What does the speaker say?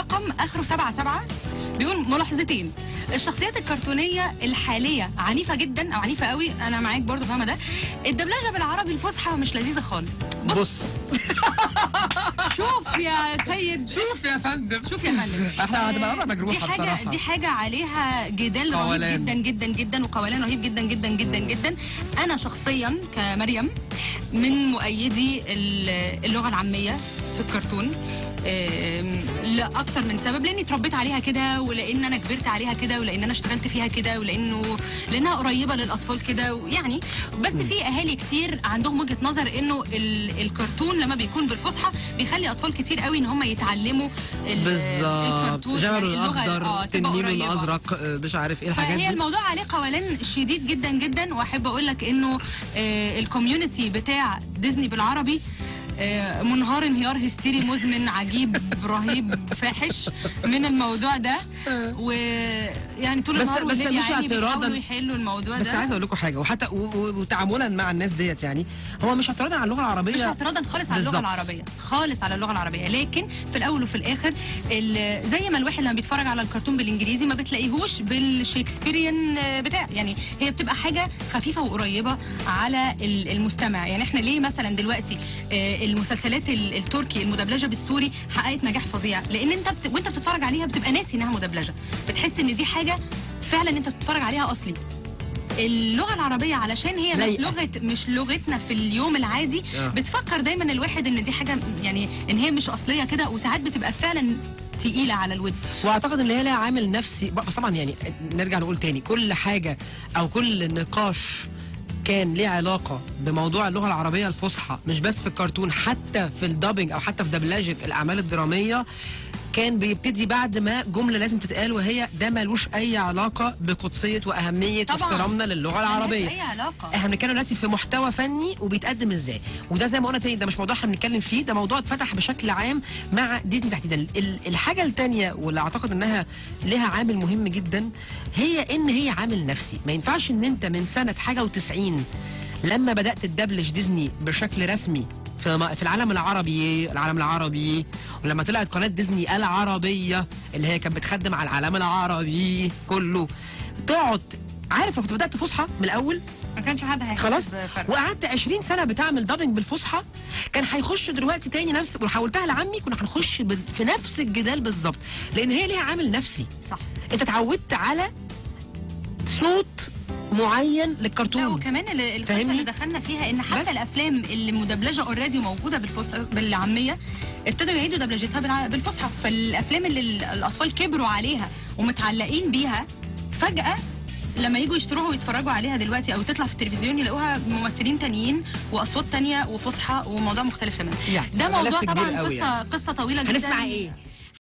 رقم اخره 7 7 بيقول ملاحظتين الشخصيات الكرتونيه الحاليه عنيفه جدا او عنيفه قوي انا معاك برضو فاهمه ده الدبلجه بالعربي الفصحى مش لذيذه خالص بص بص شوف يا سيد شوف يا فندم شوف يا فندم احنا هتبقى آه، مرة مجروحة دي حاجه بصراحة. دي حاجه عليها جدال رهيب قولان. جدا جدا جدا وقولان رهيب جدا جدا جدا جدا انا شخصيا كمريم من مؤيدي ال- اللغه العاميه في الكرتون آم، لاكتر من سبب لاني اتربيت عليها كده ولان انا كبرت عليها كده ولان انا اشتغلت فيها كده ولانه لانها قريبه للاطفال كده ويعني بس في اهالي كتير عندهم وجهه نظر انه ال- الكرتون لما بيكون بالفصحى بيخلي اطفال كتير قوي ان هم يتعلموا ال- بالظبط الكرتون جبل يعني اللغة- الاخضر آه، تبقى تنين قريبة. الازرق آه، مش عارف ايه الحاجات فهي دي الموضوع عليه قولان شديد جدا جدا واحب اقول لك انه آه، الكوميونتي بتاع ديزني بالعربي آه، منهار انهيار هستيري مزمن عجيب رهيب فاحش من الموضوع ده ويعني طول بس- النهار بس والليل مش يعني اعتراضاً. بيحاووا يحلوا الموضوع بس ده عايز اقول لكم حاجه وحتى و- و- وتعاملا مع الناس ديت يعني هو مش اعتراضا على اللغه العربيه مش اعتراضا خالص على اللغه بالظبط. العربيه خالص على اللغه العربيه لكن في الاول وفي الاخر ال- زي ما الواحد لما بيتفرج على الكرتون بالانجليزي ما بتلاقيهوش بالشكسبيريان آه، بتاع يعني هي بتبقى حاجه خفيفه وقريبه على ال- المستمع يعني احنا ليه مثلا دلوقتي آه، المسلسلات ال- التركي المدبلجه بالسوري حققت نجاح فظيع لان انت بت... وانت بتتفرج عليها بتبقى ناسي انها مدبلجه بتحس ان دي حاجه فعلا انت بتتفرج عليها اصلي اللغه العربيه علشان هي مش لايقة. لغه مش لغتنا في اليوم العادي آه. بتفكر دايما الواحد ان دي حاجه يعني ان هي مش اصليه كده وساعات بتبقى فعلا تقيله على الود واعتقد ان هي لها عامل نفسي بس طبعا يعني نرجع نقول تاني كل حاجه او كل نقاش كان ليه علاقه بموضوع اللغه العربيه الفصحى مش بس في الكرتون حتى في الدبنج او حتى في دبلجه الاعمال الدراميه كان بيبتدي بعد ما جمله لازم تتقال وهي ده ملوش اي علاقه بقدسيه واهميه طبعاً. واحترامنا للغه العربيه ملهاش اي علاقه احنا بنتكلم دلوقتي في محتوى فني وبيتقدم ازاي وده زي ما قلنا تاني ده مش موضوع احنا بنتكلم فيه ده موضوع اتفتح بشكل عام مع ديزني تحديدا ال- الحاجه التانية واللي اعتقد انها لها عامل مهم جدا هي ان هي عامل نفسي ما ينفعش ان انت من سنه حاجه و90 لما بدات تدبلج ديزني بشكل رسمي في م- في العالم العربي العالم العربي ولما طلعت قناه ديزني العربيه اللي هي كانت بتخدم على العالم العربي كله تقعد عارف لو كنت بدات فصحى من الاول ما كانش حد هيحس خلاص بفرق. وقعدت 20 سنه بتعمل دابنج بالفصحى كان هيخش دلوقتي تاني نفس وحولتها لعمي كنا هنخش بال- في نفس الجدال بالظبط لان هي ليها عامل نفسي صح انت اتعودت على صوت معين لا للكرتون وكمان ال- القصه فاهمني؟ اللي دخلنا فيها ان حتى بس. الافلام اللي مدبلجه اوريدي موجوده بالفصحى بالعاميه ابتدوا يعيدوا دبلجتها بالع- بالفصحى فالافلام اللي ال- الاطفال كبروا عليها ومتعلقين بيها فجاه لما يجوا يشتروها ويتفرجوا عليها دلوقتي او تطلع في التلفزيون يلاقوها ممثلين تانيين واصوات تانية وفصحى وموضوع مختلف تماما يعني ده ملف موضوع كبير طبعا قوي قصه يعني. قصه طويله جدا هنسمع ايه